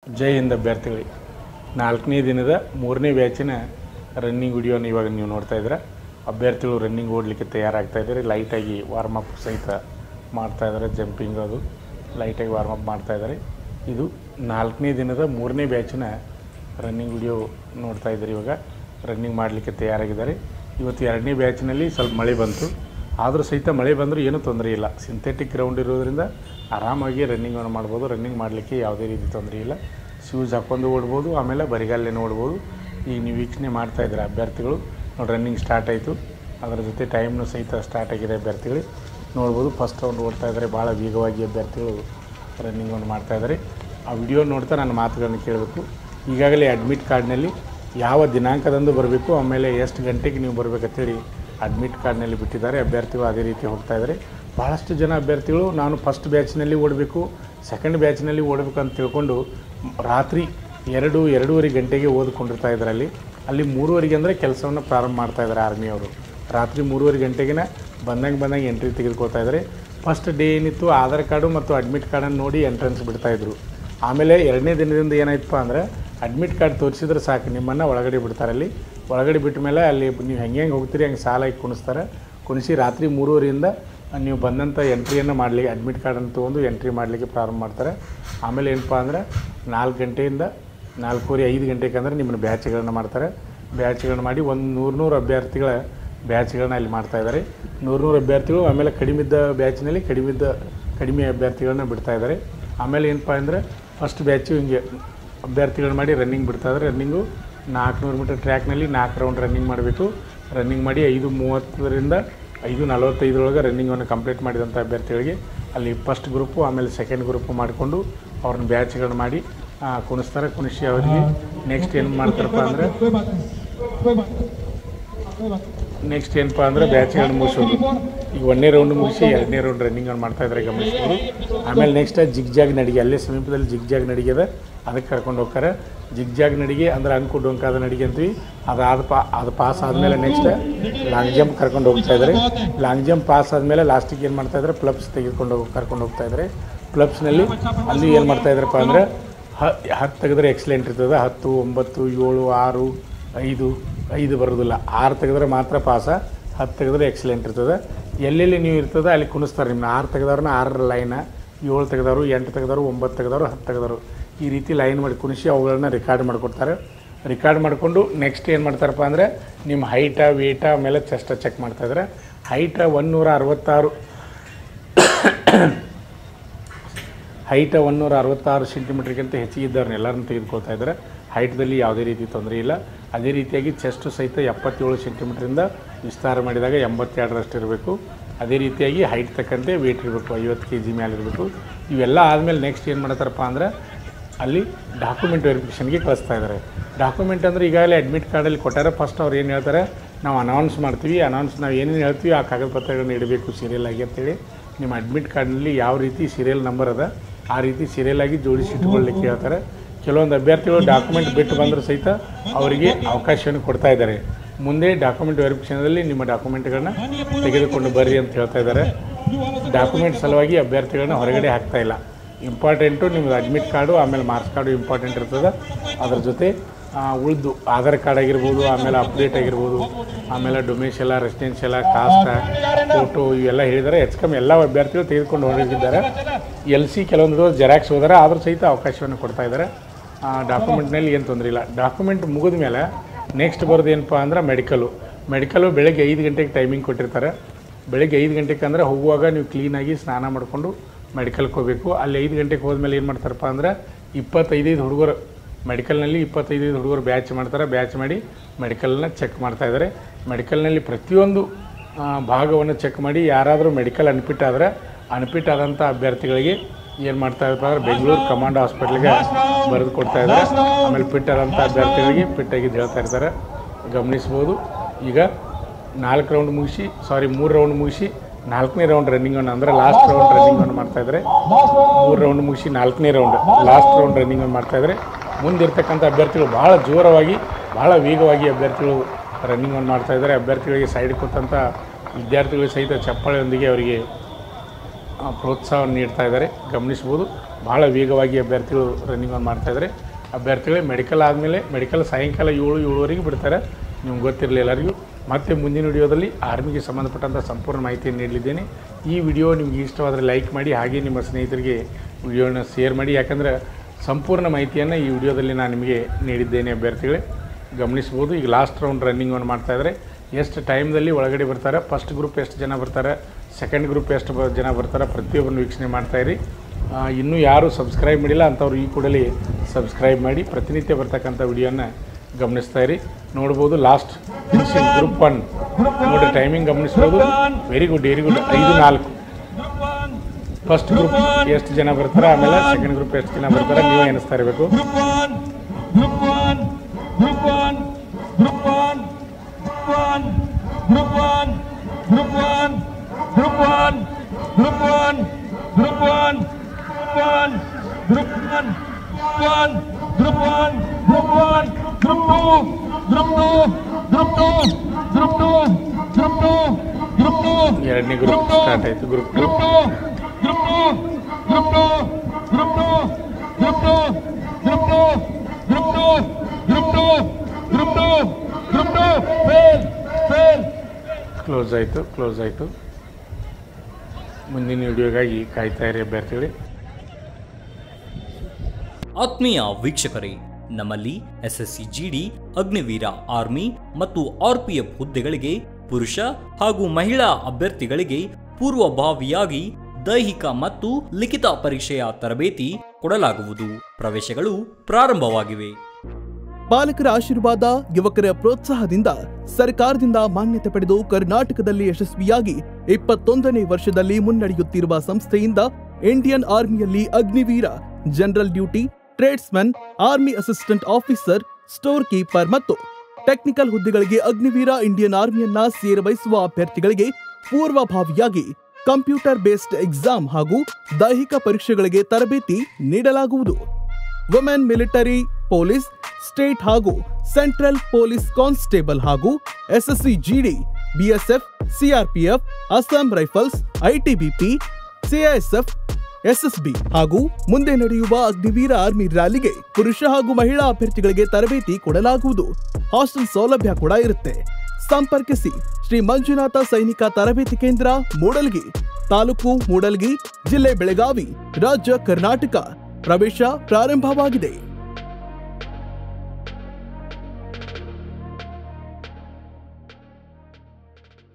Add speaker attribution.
Speaker 1: ಜೈ ಹಿಂದ್ ಅಭ್ಯರ್ಥಿಗಳಿಗೆ ನಾಲ್ಕನೇ ದಿನದ ಮೂರನೇ ಬ್ಯಾಚಿನ ರನ್ನಿಂಗ್ ವಿಡಿಯೋನ ಇವಾಗ ನೀವು ನೋಡ್ತಾ ಇದ್ದೀರ ಅಭ್ಯರ್ಥಿಗಳು ರನ್ನಿಂಗ್ ಓಡಲಿಕ್ಕೆ ತಯಾರಾಗ್ತಾ ಇದ್ದಾರೆ ಲೈಟಾಗಿ ವಾರ್ಮಪ್ ಸಹಿತ ಮಾಡ್ತಾ ಇದ್ದಾರೆ ಜಂಪಿಂಗ್ ಅದು ಲೈಟಾಗಿ ವಾರ್ಮಪ್ ಮಾಡ್ತಾ ಇದ್ದಾರೆ ಇದು ನಾಲ್ಕನೇ ದಿನದ ಮೂರನೇ ಬ್ಯಾಚಿನ ರನ್ನಿಂಗ್ ವಿಡಿಯೋ ನೋಡ್ತಾ ಇದ್ದಾರೆ ಇವಾಗ ರನ್ನಿಂಗ್ ಮಾಡಲಿಕ್ಕೆ ತಯಾರಾಗಿದ್ದಾರೆ ಇವತ್ತು ಎರಡನೇ ಬ್ಯಾಚಿನಲ್ಲಿ ಸ್ವಲ್ಪ ಮಳೆ ಬಂತು ಆದರೂ ಸಹಿತ ಮಳೆ ಬಂದರೂ ಏನೂ ತೊಂದರೆ ಇಲ್ಲ ಸಿಂಥೆಟಿಕ್ ಗ್ರೌಂಡ್ ಇರೋದ್ರಿಂದ ಆರಾಮಾಗಿ ರನ್ನಿಂಗನ್ನು ಮಾಡ್ಬೋದು ರನ್ನಿಂಗ್ ಮಾಡಲಿಕ್ಕೆ ಯಾವುದೇ ರೀತಿ ತೊಂದರೆ ಇಲ್ಲ ಶೂಸ್ ಹಾಕ್ಕೊಂಡು ಓಡ್ಬೋದು ಆಮೇಲೆ ಬರಿಗಾಲೇ ಓಡ್ಬೋದು ಈಗ ನೀವು ವೀಕ್ಷಣೆ ಮಾಡ್ತಾ ಇದ್ದಾರೆ ಅಭ್ಯರ್ಥಿಗಳು ನೋಡಿ ರನ್ನಿಂಗ್ ಸ್ಟಾರ್ಟ್ ಆಯಿತು ಅದರ ಜೊತೆ ಟೈಮ್ನು ಸಹಿತ ಸ್ಟಾರ್ಟ್ ಆಗಿದೆ ಅಭ್ಯರ್ಥಿಗಳು ನೋಡ್ಬೋದು ಫಸ್ಟ್ ರೌಂಡ್ ಓಡ್ತಾ ಇದ್ದಾರೆ ಭಾಳ ವೇಗವಾಗಿ ಅಭ್ಯರ್ಥಿಗಳು ರನ್ನಿಂಗನ್ನು ಮಾಡ್ತಾ ಇದ್ದಾರೆ ಆ ವಿಡಿಯೋ ನೋಡ್ತಾ ನನ್ನ ಮಾತುಗಳನ್ನು ಕೇಳಬೇಕು ಈಗಾಗಲೇ ಅಡ್ಮಿಟ್ ಕಾರ್ಡ್ನಲ್ಲಿ ಯಾವ ದಿನಾಂಕದಂದು ಬರಬೇಕು ಆಮೇಲೆ ಎಷ್ಟು ಗಂಟೆಗೆ ನೀವು ಬರಬೇಕಂತೇಳಿ ಅಡ್ಮಿಟ್ ಕಾರ್ಡ್ನಲ್ಲಿ ಬಿಟ್ಟಿದ್ದಾರೆ ಅಭ್ಯರ್ಥಿಗಳು ಅದೇ ರೀತಿ ಹೋಗ್ತಾ ಇದ್ದಾರೆ ಭಾಳಷ್ಟು ಜನ ಅಭ್ಯರ್ಥಿಗಳು ನಾನು ಫಸ್ಟ್ ಬ್ಯಾಚ್ನಲ್ಲಿ ಓಡಬೇಕು ಸೆಕೆಂಡ್ ಬ್ಯಾಚ್ನಲ್ಲಿ ಓಡಬೇಕು ಅಂತ ತಿಳ್ಕೊಂಡು ರಾತ್ರಿ ಎರಡು ಎರಡೂವರೆ ಗಂಟೆಗೆ ಓದ್ಕೊಂಡಿರ್ತಾ ಇದ್ದಾರೆ ಅಲ್ಲಿ ಅಲ್ಲಿ ಮೂರುವರೆಗೆ ಅಂದರೆ ಕೆಲಸವನ್ನು ಪ್ರಾರಂಭ ಮಾಡ್ತಾ ಇದ್ದಾರೆ ಆರ್ಮಿಯವರು ರಾತ್ರಿ ಮೂರುವರೆ ಗಂಟೆಗೆ ಬಂದಂಗೆ ಬಂದಂಗೆ ಎಂಟ್ರಿ ತೆಗೆದುಕೊಳ್ತಾ ಇದ್ದಾರೆ ಫಸ್ಟ್ ಡೇ ಏನಿತ್ತು ಆಧಾರ್ ಕಾರ್ಡು ಮತ್ತು ಅಡ್ಮಿಟ್ ಕಾರ್ಡನ್ನು ನೋಡಿ ಎಂಟ್ರೆನ್ಸ್ ಬಿಡ್ತಾಯಿದ್ರು ಆಮೇಲೆ ಎರಡನೇ ದಿನದಿಂದ ಏನಾಯ್ತಪ್ಪ ಅಂದರೆ ಅಡ್ಮಿಟ್ ಕಾರ್ಡ್ ತೋರಿಸಿದ್ರೆ ಸಾಕು ನಿಮ್ಮನ್ನು ಒಳಗಡೆ ಬಿಡ್ತಾರೆ ಅಲ್ಲಿ ಒಳಗಡೆ ಬಿಟ್ಟ ಮೇಲೆ ಅಲ್ಲಿ ನೀವು ಹೆಂಗೆ ಹೆಂಗೆ ಹೋಗ್ತೀರಿ ಹಂಗೆ ಸಾಲಾಗಿ ಕುಣಿಸ್ತಾರೆ ಕುಣಿಸಿ ರಾತ್ರಿ ಮೂರುವರೆಯಿಂದ ನೀವು ಬಂದಂಥ ಎಂಟ್ರಿಯನ್ನು ಮಾಡಲಿಕ್ಕೆ ಅಡ್ಮಿಟ್ ಕಾರ್ಡನ್ನು ತೊಗೊಂಡು ಎಂಟ್ರಿ ಮಾಡಲಿಕ್ಕೆ ಪ್ರಾರಂಭ ಮಾಡ್ತಾರೆ ಆಮೇಲೆ ಏನಪ್ಪ ಅಂದರೆ ನಾಲ್ಕು ಗಂಟೆಯಿಂದ ನಾಲ್ಕೂವರೆ ಐದು ಗಂಟೆಗೆ ಅಂದರೆ ನಿಮ್ಮನ್ನು ಬ್ಯಾಚ್ಗಳನ್ನು ಮಾಡ್ತಾರೆ ಬ್ಯಾಚ್ಗಳನ್ನ ಮಾಡಿ ಒಂದು ನೂರು ನೂರು ಅಭ್ಯರ್ಥಿಗಳ ಬ್ಯಾಚ್ಗಳನ್ನ ಅಲ್ಲಿ ಮಾಡ್ತಾ ಇದ್ದಾರೆ ನೂರು ನೂರು ಅಭ್ಯರ್ಥಿಗಳು ಆಮೇಲೆ ಕಡಿಮಿದ್ದ ಬ್ಯಾಚ್ನಲ್ಲಿ ಕಡಿಮಿದ್ದ ಕಡಿಮೆ ಅಭ್ಯರ್ಥಿಗಳನ್ನ ಬಿಡ್ತಾ ಇದ್ದಾರೆ ಆಮೇಲೆ ಏನಪ್ಪ ಅಂದರೆ ಫಸ್ಟ್ ಬ್ಯಾಚು ಹಿಂಗೆ ಅಭ್ಯರ್ಥಿಗಳನ್ನ ಮಾಡಿ ರನ್ನಿಂಗ್ ಬಿಡ್ತಾ ಇದ್ದಾರೆ ರನ್ನಿಂಗು ನಾಲ್ಕುನೂರು ಮೀಟರ್ ಟ್ರ್ಯಾಕ್ನಲ್ಲಿ ನಾಲ್ಕು ರೌಂಡ್ ರನ್ನಿಂಗ್ ಮಾಡಬೇಕು ರನ್ನಿಂಗ್ ಮಾಡಿ ಐದು ಮೂವತ್ತರಿಂದ ಐದು ನಲವತ್ತೈದರೊಳಗೆ ರನ್ನಿಂಗನ್ನು ಕಂಪ್ಲೀಟ್ ಮಾಡಿದಂಥ ಅಭ್ಯರ್ಥಿಗಳಿಗೆ ಅಲ್ಲಿ ಫಸ್ಟ್ ಗ್ರೂಪು ಆಮೇಲೆ ಸೆಕೆಂಡ್ ಗ್ರೂಪು ಮಾಡಿಕೊಂಡು ಅವ್ರನ್ನ ಬ್ಯಾಚ್ಗಳನ್ನ ಮಾಡಿ ಆ, ಕುಣಿಸ್ತಾರೆ ಕುಣಿಸಿ ಅವರಿಗೆ ನೆಕ್ಸ್ಟ್ ಏನು ಮಾಡ್ತಾರಪ್ಪ ಅಂದರೆ ನೆಕ್ಸ್ಟ್ ಏನಪ್ಪ ಅಂದರೆ ಬ್ಯಾಚ್ಗಳನ್ನ ಮುಗಿಸೋದು ಈಗ ಒಂದನೇ ರೌಂಡ್ ಮುಗಿಸಿ ಎರಡನೇ ರೌಂಡ್ ರನ್ನಿಂಗ್ ಮಾಡ್ತಾ ಇದ್ದಾರೆ ಗಮನಿಸ್ಬೋದು ಆಮೇಲೆ ನೆಕ್ಸ್ಟ್ ಜಿಗ್ ಜಾಗ್ ನಡಿಗೆ ಅಲ್ಲೇ ಸಮೀಪದಲ್ಲಿ ಜಿಗ್ ಜಾಗ್ ನಡಿಗೆ ಅದ ಅದಕ್ಕೆ ಕರ್ಕೊಂಡು ಹೋಗ್ತಾರೆ ಜಿಗ್ ಜಾಗ್ ನಡಿಗೆ ಅಂದ್ರೆ ಅಂಕು ಡೊಂಕಾದ ನಡಿಗೆ ಅಂತೀವಿ ಅದಾದ ಪಾ ಅದು ಪಾಸ್ ಆದಮೇಲೆ ನೆಕ್ಸ್ಟ್ ಲಾಂಗ್ ಜಂಪ್ ಕರ್ಕೊಂಡು ಹೋಗ್ತಾ ಇದ್ದಾರೆ ಲಾಂಗ್ ಜಂಪ್ ಪಾಸ್ ಆದಮೇಲೆ ಲಾಸ್ಟಿಗೆ ಏನು ಮಾಡ್ತಾ ಇದ್ದಾರೆ ಪ್ಲಬ್ಸ್ ತೆಗೆದುಕೊಂಡು ಹೋಗಿ ಕರ್ಕೊಂಡು ಹೋಗ್ತಾ ಇದ್ದಾರೆ ಪ್ಲಬ್ಸ್ನಲ್ಲಿ ಅಲ್ಲಿ ಏನು ಮಾಡ್ತಾ ಇದ್ದಾರಪ್ಪ ಅಂದರೆ ಹ ಹತ್ತು ತೆಗೆದ್ರೆ ಎಕ್ಸಲೆಂಟ್ ಇರ್ತದೆ ಹತ್ತು ಒಂಬತ್ತು ಏಳು ಆರು ಐದು ಐದು ಬರೋದಿಲ್ಲ ಆರು ತೆಗೆದ್ರೆ ಮಾತ್ರ ಪಾಸ ಹತ್ತು ತೆಗೆದ್ರೆ ಎಕ್ಸಲೆಂಟ್ ಇರ್ತದೆ ಎಲ್ಲೆಲ್ಲಿ ನೀವು ಇರ್ತದೆ ಅಲ್ಲಿ ಕುಣಿಸ್ತಾರೆ ನಿಮ್ಮನ್ನ ಆರು ತೆಗೆದವ್ರನ್ನ ಆರರ ಲೈನ ಏಳು ತೆಗೆದವರು ಎಂಟು ತೆಗೆದವರು ಒಂಬತ್ತು ತೆಗೆದವರು ಹತ್ತು ತೆಗೆದವರು ಈ ರೀತಿ ಲೈನ್ ಮಾಡಿ ಕುಣಿಸಿ ಅವುಗಳನ್ನ ರೆಕಾರ್ಡ್ ಮಾಡಿಕೊಡ್ತಾರೆ ರಿಕಾರ್ಡ್ ಮಾಡಿಕೊಂಡು ನೆಕ್ಸ್ಟ್ ಏನು ಮಾಡ್ತಾರಪ್ಪ ಅಂದರೆ ನಿಮ್ಮ ಹೈಟ ವೇಟ ಆಮೇಲೆ ಚೆಸ್ಟ್ ಚೆಕ್ ಮಾಡ್ತಾಯಿದ್ರೆ ಹೈಟ ಒನ್ನೂರ ಅರವತ್ತಾರು ಹೈಟ ಒನ್ನೂರ ಅರವತ್ತಾರು ಸೆಂಟಿಮೀಟ್ರ್ಗಿಂತ ಹೆಚ್ಚಿಗೆ ಇದ್ದವ್ರನ್ನ ಎಲ್ಲರನ್ನು ತೆಗೆದುಕೊಳ್ತಾ ಇದ್ದಾರೆ ಹೈಟ್ದಲ್ಲಿ ಯಾವುದೇ ರೀತಿ ತೊಂದರೆ ಇಲ್ಲ ಅದೇ ರೀತಿಯಾಗಿ ಚೆಸ್ಟು ಸಹಿತ ಎಪ್ಪತ್ತೇಳು ಸೆಂಟಿಮೀಟ್ರಿಂದ ವಿಸ್ತಾರ ಮಾಡಿದಾಗ ಎಂಬತ್ತೆರಡರಷ್ಟು ಇರಬೇಕು ಅದೇ ರೀತಿಯಾಗಿ ಹೈಟ್ ತಕ್ಕಂತೆ ವೇಟ್ ಇರಬೇಕು ಐವತ್ತು ಕೆ ಜಿ ಮೇಲೆ ಇರಬೇಕು ಇವೆಲ್ಲ ಆದಮೇಲೆ ನೆಕ್ಸ್ಟ್ ಏನು ಮಾಡ್ತಾರಪ್ಪ ಅಂದ್ರೆ ಅಲ್ಲಿ ಡಾಕ್ಯುಮೆಂಟ್ ವೆರಿಫಿಕೇಷನ್ಗೆ ಕಳಿಸ್ತಾ ಇದ್ದಾರೆ ಡಾಕ್ಯುಮೆಂಟ್ ಅಂದರೆ ಈಗಾಗಲೇ ಅಡ್ಮಿಟ್ ಕಾರ್ಡಲ್ಲಿ ಕೊಟ್ಟಾರೆ ಫಸ್ಟ್ ಅವ್ರು ಏನು ಹೇಳ್ತಾರೆ ನಾವು ಅನೌನ್ಸ್ ಮಾಡ್ತೀವಿ ಅನೌನ್ಸ್ ನಾವು ಏನೇನು ಹೇಳ್ತೀವಿ ಆ ಕಾಗದ ಪತ್ರಗಳನ್ನ ಇಡಬೇಕು ಸೀರಿಯಲ್ ಆಗಿ ಅಂತೇಳಿ ನಿಮ್ಮ ಅಡ್ಮಿಟ್ ಕಾರ್ಡ್ನಲ್ಲಿ ಯಾವ ರೀತಿ ಸೀರಿಯಲ್ ನಂಬರ್ ಅದ ಆ ರೀತಿ ಸೀರಿಯಲ್ ಆಗಿ ಜೋಡಿಸಿ ಇಟ್ಕೊಳ್ಳಿಕ್ಕೆ ಹೇಳ್ತಾರೆ ಕೆಲವೊಂದು ಅಭ್ಯರ್ಥಿಗಳು ಡಾಕ್ಯುಮೆಂಟ್ ಬಿಟ್ಟು ಬಂದರೂ ಸಹಿತ ಅವರಿಗೆ ಅವಕಾಶವನ್ನು ಕೊಡ್ತಾ ಇದ್ದಾರೆ ಮುಂದೆ ಡಾಕ್ಯುಮೆಂಟ್ ವೆರಿಫಿಕೇಷನಲ್ಲಿ ನಿಮ್ಮ ಡಾಕ್ಯುಮೆಂಟ್ಗಳನ್ನ ತೆಗೆದುಕೊಂಡು ಬರ್ರಿ ಅಂತ ಹೇಳ್ತಾ ಇದ್ದಾರೆ ಡಾಕ್ಯುಮೆಂಟ್ ಸಲುವಾಗಿ ಅಭ್ಯರ್ಥಿಗಳನ್ನ ಹೊರಗಡೆ ಹಾಕ್ತಾ ಇಲ್ಲ ಇಂಪಾರ್ಟೆಂಟು ನಿಮ್ಮದು ಅಡ್ಮಿಟ್ ಕಾರ್ಡು ಆಮೇಲೆ ಮಾರ್ಕ್ಸ್ ಕಾರ್ಡು ಇಂಪಾರ್ಟೆಂಟ್ ಇರ್ತದೆ ಅದ್ರ ಜೊತೆ ಉಳಿದು ಆಧಾರ್ ಕಾರ್ಡ್ ಆಗಿರ್ಬೋದು ಆಮೇಲೆ ಅಪ್ಡೇಟ್ ಆಗಿರ್ಬೋದು ಆಮೇಲೆ ಡೊಮೇಶೆಲ್ಲ ರೆಸಿಡೆನ್ಷಿಯಲ ಕಾಸ್ಟ್ ಫೋಟೋ ಇವೆಲ್ಲ ಹೇಳಿದ್ದಾರೆ ಹೆಚ್ಚು ಕಮ್ಮಿ ಎಲ್ಲ ಅಭ್ಯರ್ಥಿಗಳು ತೆಗೆದುಕೊಂಡು ಹೊರಟಿದ್ದಾರೆ ಎಲ್ ಸಿ ಕೆಲವೊಂದು ಜೆರಾಕ್ಸ್ ಹೋದರೆ ಆದರೂ ಸಹಿತ ಅವಕಾಶವನ್ನು ಕೊಡ್ತಾ ಇದ್ದಾರೆ ಡಾಕ್ಯುಮೆಂಟ್ನಲ್ಲಿ ಏನು ತೊಂದರೆ ಇಲ್ಲ ಡಾಕ್ಯುಮೆಂಟ್ ಮುಗಿದ ಮೇಲೆ ನೆಕ್ಸ್ಟ್ ಬರೋದು ಏನಪ್ಪ ಅಂದ್ರೆ ಮೆಡಿಕಲು ಮೆಡಿಕಲು ಬೆಳಗ್ಗೆ ಐದು ಗಂಟೆಗೆ ಟೈಮಿಂಗ್ ಕೊಟ್ಟಿರ್ತಾರೆ ಬೆಳಗ್ಗೆ ಐದು ಗಂಟೆಗೆ ಅಂದರೆ ಹೋಗುವಾಗ ನೀವು ಕ್ಲೀನಾಗಿ ಸ್ನಾನ ಮಾಡಿಕೊಂಡು ಮೆಡಿಕಲ್ಗೆ ಹೋಗಬೇಕು ಅಲ್ಲಿ ಐದು ಗಂಟೆಗೆ ಹೋದ್ಮೇಲೆ ಏನು ಮಾಡ್ತಾರಪ್ಪ ಅಂದ್ರೆ ಇಪ್ಪತ್ತೈದೈದು ಹುಡುಗರು ಮೆಡಿಕಲ್ನಲ್ಲಿ ಇಪ್ಪತ್ತೈದೈದು ಹುಡುಗರು ಬ್ಯಾಚ್ ಮಾಡ್ತಾರೆ ಬ್ಯಾಚ್ ಮಾಡಿ ಮೆಡಿಕಲ್ನ ಚೆಕ್ ಮಾಡ್ತಾ ಇದ್ದಾರೆ ಮೆಡಿಕಲ್ನಲ್ಲಿ ಪ್ರತಿಯೊಂದು ಆ, ಭಾಗವನ್ನು ಚೆಕ್ ಮಾಡಿ ಯಾರಾದರೂ ಮೆಡಿಕಲ್ ಅನ್ಫಿಟ್ ಆದರೆ ಅನ್ಫಿಟ್ ಆದಂಥ ಅಭ್ಯರ್ಥಿಗಳಿಗೆ ಏನು ಮಾಡ್ತಾ ಇದ್ದಪ್ಪ ಅಂದ್ರೆ ಬೆಂಗಳೂರು ಕಮಾಂಡ್ ಹಾಸ್ಪಿಟ್ಲಿಗೆ ಬರೆದು ಕೊಡ್ತಾ ಇದ್ದಾರೆ ಆಮೇಲೆ ಫಿಟ್ ಆದಂಥ ಅಭ್ಯರ್ಥಿಗಳಿಗೆ ಫಿಟ್ ಆಗಿದ್ದು ಹೇಳ್ತಾ ಇರ್ತಾರೆ ಗಮನಿಸ್ಬೋದು ಈಗ ನಾಲ್ಕು ರೌಂಡ್ ಮುಗಿಸಿ ಸಾರಿ ಮೂರು ರೌಂಡ್ ಮುಗಿಸಿ ನಾಲ್ಕನೇ ರೌಂಡ್ ರನ್ನಿಂಗನ್ನು ಅಂದರೆ ಲಾಸ್ಟ್ ರೌಂಡ್ ರನ್ನಿಂಗನ್ನು ಮಾಡ್ತಾ ಇದ್ದಾರೆ ಮೂರು ರೌಂಡ್ ಮುಗಿಸಿ ನಾಲ್ಕನೇ ರೌಂಡ್ ಲಾಸ್ಟ್ ರೌಂಡ್ ರನ್ನಿಂಗನ್ನು ಮಾಡ್ತಾ ಇದ್ದಾರೆ ಮುಂದಿರ್ತಕ್ಕಂಥ ಅಭ್ಯರ್ಥಿಗಳು ಭಾಳ ಜೋರವಾಗಿ ಭಾಳ ವೇಗವಾಗಿ ಅಭ್ಯರ್ಥಿಗಳು ರನ್ನಿಂಗನ್ನು ಮಾಡ್ತಾ ಇದ್ದಾರೆ ಅಭ್ಯರ್ಥಿಗಳಿಗೆ ಸೈಡ್ ಕೂತಂಥ ವಿದ್ಯಾರ್ಥಿಗಳು ಸಹಿತ ಚಪ್ಪಾಳೆಯೊಂದಿಗೆ ಅವರಿಗೆ ಆ, ಪ್ರೋತ್ಸಾಹವನ್ನು ನೀಡ್ತಾ ಇದ್ದಾರೆ ಗಮನಿಸ್ಬೋದು ಭಾಳ ವೇಗವಾಗಿ ಅಭ್ಯರ್ಥಿಗಳು ರನ್ನಿಂಗನ್ನು ಮಾಡ್ತಾ ಇದ್ದಾರೆ ಅಭ್ಯರ್ಥಿಗಳೇ ಮೆಡಿಕಲ್ ಆದಮೇಲೆ ಮೆಡಿಕಲ್ ಸಾಯಂಕಾಲ ಏಳು ಏಳುವರೆಗೆ ಬಿಡ್ತಾರೆ ನಿಮ್ಗೆ ಗೊತ್ತಿರಲಿಲ್ಲ ಎಲ್ಲರಿಗೂ ಮತ್ತೆ ಮುಂದಿನ ವಿಡಿಯೋದಲ್ಲಿ ಆರ್ಮಿಗೆ ಸಂಬಂಧಪಟ್ಟಂಥ ಸಂಪೂರ್ಣ ಮಾಹಿತಿಯನ್ನು ನೀಡಲಿದ್ದೇನೆ ಈ ವಿಡಿಯೋ ನಿಮ್ಗೆ ಇಷ್ಟವಾದರೆ ಲೈಕ್ ಮಾಡಿ ಹಾಗೆ ನಿಮ್ಮ ಸ್ನೇಹಿತರಿಗೆ ವಿಡಿಯೋನ ಶೇರ್ ಮಾಡಿ ಯಾಕಂದರೆ ಸಂಪೂರ್ಣ ಮಾಹಿತಿಯನ್ನು ಈ ವಿಡಿಯೋದಲ್ಲಿ ನಾನು ನಿಮಗೆ ನೀಡಿದ್ದೇನೆ ಅಭ್ಯರ್ಥಿಗಳೇ ಗಮನಿಸ್ಬೋದು ಈಗ ಲಾಸ್ಟ್ ರೌಂಡ್ ರನ್ನಿಂಗನ್ನು ಮಾಡ್ತಾಯಿದ್ದಾರೆ ಎಷ್ಟು ಟೈಮ್ದಲ್ಲಿ ಒಳಗಡೆ ಬರ್ತಾರೆ ಫಸ್ಟ್ ಗ್ರೂಪ್ ಎಷ್ಟು ಜನ ಬರ್ತಾರೆ ಸೆಕೆಂಡ್ ಗ್ರೂಪ್ ಎಷ್ಟು ಬ- ಜನ ಬರ್ತಾರೆ ಪ್ರತಿಯೊಬ್ಬರನ್ನು ವೀಕ್ಷಣೆ ಮಾಡ್ತಾಯಿರಿ ಆ, ಇನ್ನೂ ಯಾರು ಸಬ್ಸ್ಕ್ರೈಬ್ ಮಾಡಿಲ್ಲ ಅಂಥವ್ರು ಈ ಕೂಡಲೇ ಸಬ್ಸ್ಕ್ರೈಬ್ ಮಾಡಿ ಪ್ರತಿನಿತ್ಯ ಬರ್ತಕ್ಕಂಥ ವಿಡಿಯೋನ ಗಮನಿಸ್ತಾ ಇರಿ ನೋಡ್ಬೋದು ಲಾಸ್ಟ್ ಫಿನಿಶಿಂಗ್ ಗ್ರೂಪ್ ಒನ್ ನೋಡಿರಿ ಟೈಮಿಂಗ್ ಗಮನಿಸ್ಬೋದು ವೆರಿ ಗುಡ್ ವೆರಿ ಗುಡ್ ಐದು ನಾಲ್ಕು ಫಸ್ಟ್ ಗ್ರೂಪ್ ಎಷ್ಟು ಜನ ಬರ್ತಾರೆ ಆಮೇಲೆ ಸೆಕೆಂಡ್ ಗ್ರೂಪ್ ಎಷ್ಟು ಜನ ಬರ್ತಾರೆ ನೀವು ಎನಿಸ್ತಾ ಇರಬೇಕು
Speaker 2: Group one, group one, group one, group one, group one, group one, group one, group one, group one, group one, group one, group one, group one, group one, group two, group two, group two, group two, group two,
Speaker 1: ಎರಡನೇ group start ಆಯಿತು group two
Speaker 2: Group two, group two, group two, group two, group two, group two, group two, group two, group two, group two, fail, fail.
Speaker 1: Close ಆಯಿತು close ಆಯಿತು ಮುಂದಿನ ವಿಡಿಯೋಗಾಗಿ ಕಾಯ್ತಾ ಇರಿ ಅಭ್ಯರ್ಥಿಗಳೇ
Speaker 3: ಆತ್ಮೀಯ ವೀಕ್ಷಕರೇ ನಮ್ಮಲ್ಲಿ ಎಸ್ಎಸ್ಸಿ ಜಿಡಿ ಅಗ್ನಿವೀರ ಆರ್ಮಿ ಮತ್ತು ಆರ್ಪಿಎಫ್ ಹುದ್ದೆಗಳಿಗೆ ಪುರುಷ ಹಾಗೂ ಮಹಿಳಾ ಅಭ್ಯರ್ಥಿಗಳಿಗೆ ಪೂರ್ವಭಾವಿಯಾಗಿ ದೈಹಿಕ ಮತ್ತು ಲಿಖಿತ ಪರೀಕ್ಷೆಯ ತರಬೇತಿ ಕೊಡಲಾಗುವುದು ಪ್ರವೇಶಗಳು ಪ್ರಾರಂಭವಾಗಿವೆ
Speaker 4: ಪಾಲಕರ ಆಶೀರ್ವಾದ ಯುವಕರ ಪ್ರೋತ್ಸಾಹದಿಂದ ಸರ್ಕಾರದಿಂದ ಮಾನ್ಯತೆ ಪಡೆದು ಕರ್ನಾಟಕದಲ್ಲಿ ಯಶಸ್ವಿಯಾಗಿ ಇಪ್ಪತ್ತೊಂದನೇ ವರ್ಷದಲ್ಲಿ ಮುನ್ನಡೆಯುತ್ತಿರುವ ಸಂಸ್ಥೆಯಿಂದ ಇಂಡಿಯನ್ ಆರ್ಮಿಯಲ್ಲಿ Agniveer general duty tradesman army assistant officer store keeper ಮತ್ತು ಟೆಕ್ನಿಕಲ್ ಹುದ್ದೆಗಳಿಗೆ ಅಗ್ನಿವೀರ ಇಂಡಿಯನ್ ಆರ್ಮಿಯನ್ನ ಸೇರಬಯಸುವ ಅಭ್ಯರ್ಥಿಗಳಿಗೆ ಪೂರ್ವಭಾವಿಯಾಗಿ ಕಂಪ್ಯೂಟರ್ ಬೇಸ್ಡ್ ಎಕ್ಸಾಮ್ ಹಾಗೂ ದೈಹಿಕ ಪರೀಕ್ಷೆಗಳಿಗೆ ತರಬೇತಿ ನೀಡಲಾಗುವುದು ವುಮೆನ್ ಮಿಲಿಟರಿ ಪೊಲೀಸ್ ಸ್ಟೇಟ್ ಹಾಗೂ ಸೆಂಟ್ರಲ್ ಪೊಲೀಸ್ ಕಾನ್ಸ್ಟೇಬಲ್ ಹಾಗೂ SSC GD BSF CRPF Assam rifles ITBP CISF SSB ಹಾಗೂ ಮುಂದೆ ನಡೆಯುವ ಅಗ್ನಿವೀರ ಆರ್ಮಿ ರ್ಯಾಲಿಗೆ ಪುರುಷ ಹಾಗೂ ಮಹಿಳಾ ಅಭ್ಯರ್ಥಿಗಳಿಗೆ ತರಬೇತಿ ಕೊಡಲಾಗುವುದು ಹಾಸ್ಟೆಲ್ ಸೌಲಭ್ಯ ಕೂಡ ಇರುತ್ತೆ ಸಂಪರ್ಕಿಸಿ ಶ್ರೀ ಮಂಜುನಾಥ ಸೈನಿಕ ತರಬೇತಿ ಕೇಂದ್ರ ಮೂಡಲ್ಗಿ ತಾಲೂಕು ಮೂಡಲ್ಗಿ ಜಿಲ್ಲೆ ಬೆಳಗಾವಿ ರಾಜ್ಯ ಕರ್ನಾಟಕ ಪ್ರವೇಶ ಪ್ರಾರಂಭವಾಗಿದೆ